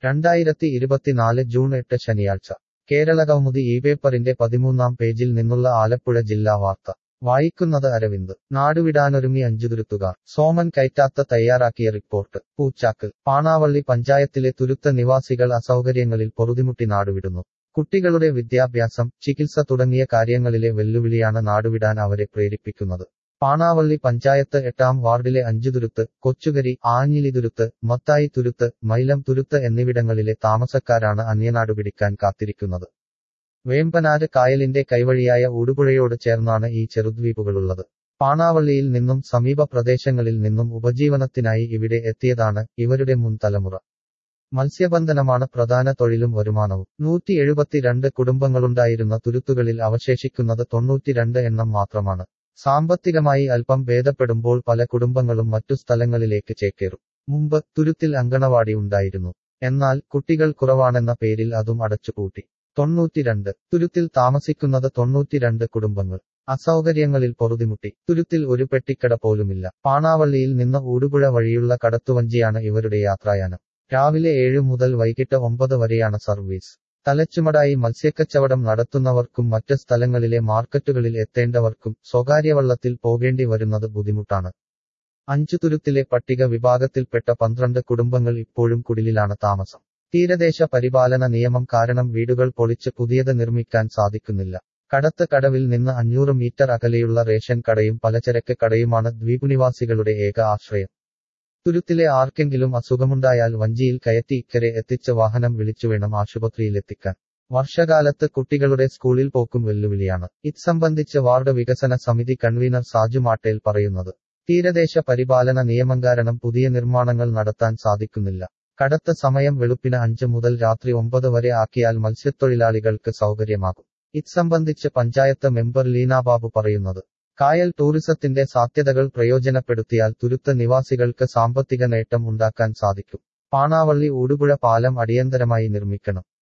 രണ്ടായിരത്തി ഇരുപത്തിനാല് ജൂൺ എട്ട് ശനിയാഴ്ച കേരളകൗമുദി ഈ പേപ്പറിന്റെ പതിമൂന്നാം പേജിൽ നിന്നുള്ള ആലപ്പുഴ ജില്ലാ വാർത്ത വായിക്കുന്നത് അരവിന്ദ് നാടുവിടാനൊരുങ്ങി അഞ്ചുതുരുത്തുകാർ സോമൻ കൈറ്റാത്ത തയ്യാറാക്കിയ റിപ്പോർട്ട് പൂച്ചാക്കൽ പാണാവള്ളി പഞ്ചായത്തിലെ തുരുത്ത നിവാസികൾ അസൗകര്യങ്ങളിൽ പൊറുതിമുട്ടി നാടുവിടുന്നു കുട്ടികളുടെ വിദ്യാഭ്യാസം ചികിത്സ തുടങ്ങിയ കാര്യങ്ങളിലെ വെല്ലുവിളിയാണ് നാടുവിടാൻ അവരെ പ്രേരിപ്പിക്കുന്നത് പാണാവള്ളി പഞ്ചായത്ത് എട്ടാം വാർഡിലെ അഞ്ചുതുരുത്ത് കൊച്ചുകരി ആഞ്ഞിലിതുരുത്ത് മത്തായി തുരുത്ത് മൈലം തുരുത്ത് എന്നിവിടങ്ങളിലെ താമസക്കാരാണ് അന്യനാടു പിടിക്കാൻ കാത്തിരിക്കുന്നത് വേമ്പനാട് കായലിന്റെ കൈവഴിയായ ഊടുപുഴയോട് ചേർന്നാണ് ഈ ചെറുദ്വീപുകളുള്ളത് പാണാവള്ളിയിൽ നിന്നും സമീപ പ്രദേശങ്ങളിൽ നിന്നും ഉപജീവനത്തിനായി ഇവിടെ എത്തിയതാണ് ഇവരുടെ മുൻ തലമുറ മത്സ്യബന്ധനമാണ് പ്രധാന തൊഴിലും വരുമാനവും നൂറ്റി എഴുപത്തിരണ്ട് കുടുംബങ്ങളുണ്ടായിരുന്ന തുരുത്തുകളിൽ അവശേഷിക്കുന്നത് തൊണ്ണൂറ്റിരണ്ട് എണ്ണം മാത്രമാണ് സാമ്പത്തികമായി അല്പം ഭേദപ്പെടുമ്പോൾ പല കുടുംബങ്ങളും മറ്റു സ്ഥലങ്ങളിലേക്ക് ചേക്കേറും മുമ്പ് തുരുത്തിൽ അങ്കണവാടി ഉണ്ടായിരുന്നു എന്നാൽ കുട്ടികൾ കുറവാണെന്ന പേരിൽ അതും അടച്ചുപൂട്ടി തൊണ്ണൂറ്റിരണ്ട് തുരുത്തിൽ താമസിക്കുന്നത് തൊണ്ണൂറ്റിരണ്ട് കുടുംബങ്ങൾ അസൗകര്യങ്ങളിൽ പൊറുതിമുട്ടി തുരുത്തിൽ ഒരു പെട്ടിക്കട പോലുമില്ല പാണാവള്ളിയിൽ നിന്ന് ഊടുപുഴ വഴിയുള്ള കടത്തുവഞ്ചിയാണ് ഇവരുടെ യാത്രായാനം രാവിലെ ഏഴ് മുതൽ വൈകിട്ട് ഒമ്പത് വരെയാണ് സർവീസ് തലച്ചുമടായി മത്സ്യക്കച്ചവടം നടത്തുന്നവർക്കും മറ്റ് സ്ഥലങ്ങളിലെ മാർക്കറ്റുകളിൽ എത്തേണ്ടവർക്കും സ്വകാര്യവള്ളത്തിൽ പോകേണ്ടി വരുന്നത് ബുദ്ധിമുട്ടാണ് അഞ്ചു തുരുത്തിലെ പട്ടിക വിഭാഗത്തിൽപ്പെട്ട പന്ത്രണ്ട് കുടുംബങ്ങൾ ഇപ്പോഴും കുടിലിലാണ് താമസം തീരദേശ പരിപാലന നിയമം കാരണം വീടുകൾ പൊളിച്ച് പുതിയത് നിർമ്മിക്കാൻ സാധിക്കുന്നില്ല കടത്ത് കടവിൽ നിന്ന് അഞ്ഞൂറ് മീറ്റർ അകലെയുള്ള റേഷൻ കടയും പലചരക്ക് കടയുമാണ് ദ്വീപുനിവാസികളുടെ ഏക ആശ്രയം തുരുത്തിലെ ആർക്കെങ്കിലും അസുഖമുണ്ടായാൽ വഞ്ചിയിൽ കയറ്റി ഇക്കരെ എത്തിച്ച് വാഹനം വിളിച്ചുവേണം ആശുപത്രിയിലെത്തിക്കാൻ വർഷകാലത്ത് കുട്ടികളുടെ സ്കൂളിൽ പോക്കും വെല്ലുവിളിയാണ് ഇത്സംബന്ധിച്ച് വാർഡ് വികസന സമിതി കൺവീനർ സാജു മാട്ടേൽ പറയുന്നത് തീരദേശ പരിപാലന നിയമം കാരണം പുതിയ നിർമ്മാണങ്ങൾ നടത്താൻ സാധിക്കുന്നില്ല കടത്ത സമയം വെളുപ്പിന് അഞ്ച് മുതൽ രാത്രി ഒമ്പത് വരെ ആക്കിയാൽ മത്സ്യത്തൊഴിലാളികൾക്ക് സൗകര്യമാകും ഇത്സംബന്ധിച്ച് പഞ്ചായത്ത് മെമ്പർ ലീനാബാബു പറയുന്നത് കായൽ ടൂറിസത്തിന്റെ സാധ്യതകൾ പ്രയോജനപ്പെടുത്തിയാൽ തുരുത്ത നിവാസികൾക്ക് സാമ്പത്തിക നേട്ടം ഉണ്ടാക്കാൻ സാധിക്കും പാണാവള്ളി ഊടുപുഴ പാലം അടിയന്തരമായി നിർമ്മിക്കണം